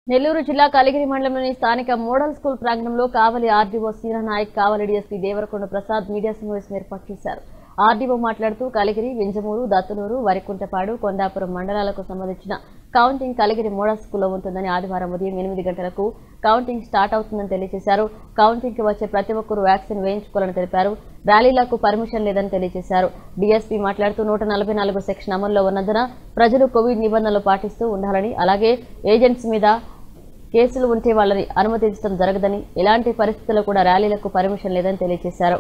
నెల్లూరు జిల్లా కలిగిరి మండలంలోని స్థానిక మోడల్ స్కూల్ ప్రాంగణంలో Kavali RDO Seena Nayak Kavali DSP Devarakonda Prasad media సమావేశం ఏర్పాటు చేశారు ఆర్డీఓ మాట్లాడుతూ కలిగిరి వింజమూరు దత్తులూరు వరికుంటపాడు కొండాపురం మండలాలకు సంబంధించిన కౌంటింగ్ కలిగిరి మోడల్ స్కూల్లో ఉంటుందని ఆదివారం ఉదయం ఎనిమిది గంటలకు కౌంటింగ్ స్టార్ట్ అవుతుందని తెలియజేశారు కౌంటింగ్ కి వచ్చే ప్రతి ఒక్కరూ వ్యాక్సిన్ వేయించుకోవాలని తెలిపారు ర్యాలీలకు పర్మిషన్ లేదని తెలియజేశారు డీఎస్పీ మాట్లాడుతూ నూట నలభై నాలుగు సెక్షన్ అమల్లో ఉన్నందున ప్రజలు కోవిడ్ నిబంధనలు పాటిస్తూ ఉండాలని అలాగే ఏజెంట్స్ మీద కేసులు ఉంటే వాళ్ళని అనుమతించడం జరగదని ఎలాంటి పరిస్థితుల్లో కూడా ర్యాలీలకు పర్మిషన్ లేదని తెలియజేశారు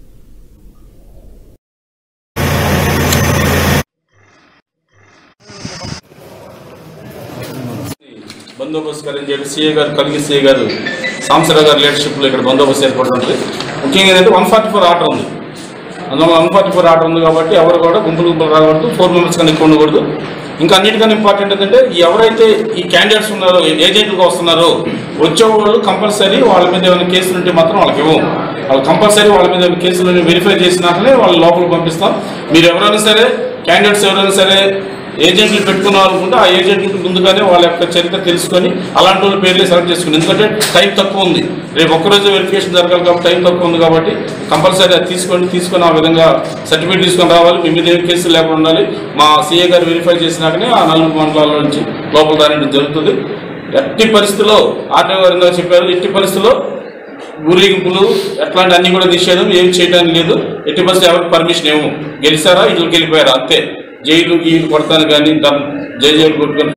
బందోబస్తు అని చెప్పి సీఏ గారు కలిగి సీఏ గారు సాంసరావు గారి లీడర్షిప్లో ఇక్కడ బందోబస్తు ఏర్పడి ఉంటుంది ముఖ్యంగా ఏంటంటే వన్ ఫార్టీ ఫోర్ ఆర్డర్ ఉంది అందులో వన్ ఫార్టీ ఫోర్ ఆర్డర్ ఉంది కాబట్టి ఎవరు కూడా గుంపులు గుంపులు రాకూడదు ఫోర్ మెంబర్స్ కన్నా ఎక్కువ ఉండకూడదు ఇంకా అన్నిటికన్నా ఇంపార్టెంట్ ఏంటంటే ఈ ఎవరైతే ఈ క్యాండిడేట్స్ ఉన్నారో ఏజెంట్లుగా వస్తున్నారో వచ్చే వాళ్ళు కంపల్సరీ వాళ్ళ మీద ఏమైనా కేసులు ఉంటే మాత్రం వాళ్ళకి ఇవ్వం వాళ్ళు కంపల్సరీ వాళ్ళ మీద ఏమైనా కేసులు వెరిఫై చేసినాకనే వాళ్ళు లోపలికి పంపిస్తాం మీరు ఎవరైనా సరే క్యాండిడేట్స్ ఎవరైనా సరే ఏజెంట్లు పెట్టుకున్నాం అనుకుంటే ఆ ఏజెంట్లకు ముందుగానే వాళ్ళ యొక్క చరిత్ర తెలుసుకొని అలాంటి వాళ్ళ పేర్లే సెలెక్ట్ చేసుకుని ఎందుకంటే టైం తక్కువ ఉంది రేపు ఒక్కరోజు వెరిఫికేషన్ జరగాలి కాబట్టి టైం తక్కువ ఉంది కాబట్టి కంపల్సరీ అది తీసుకోండి తీసుకొని ఆ విధంగా సర్టిఫికేట్ తీసుకొని రావాలి మీ మీద ఏం కేసులు లేకుండా ఉండాలి మా సీఏ గారు వెరిఫై చేసినాకనే ఆ నలుగురు మండలాల నుంచి లోపల దాని జరుగుతుంది ఎట్టి పరిస్థితుల్లో ఆర్టీఓ గారు ఇందాక చెప్పారు ఎట్టి పరిస్థితుల్లో ఊరేగింపులు ఎట్లాంటి అన్ని కూడా నిషేధం ఏం చేయడానికి లేదు ఎట్టి పరిస్థితి ఎవరికి పర్మిషన్ ఏమో గెలిచారా ఇట్లకి వెళ్ళిపోయారా అంతే జైలు గీలు కొడతాను కానీ జై జైలు కొట్టుకొని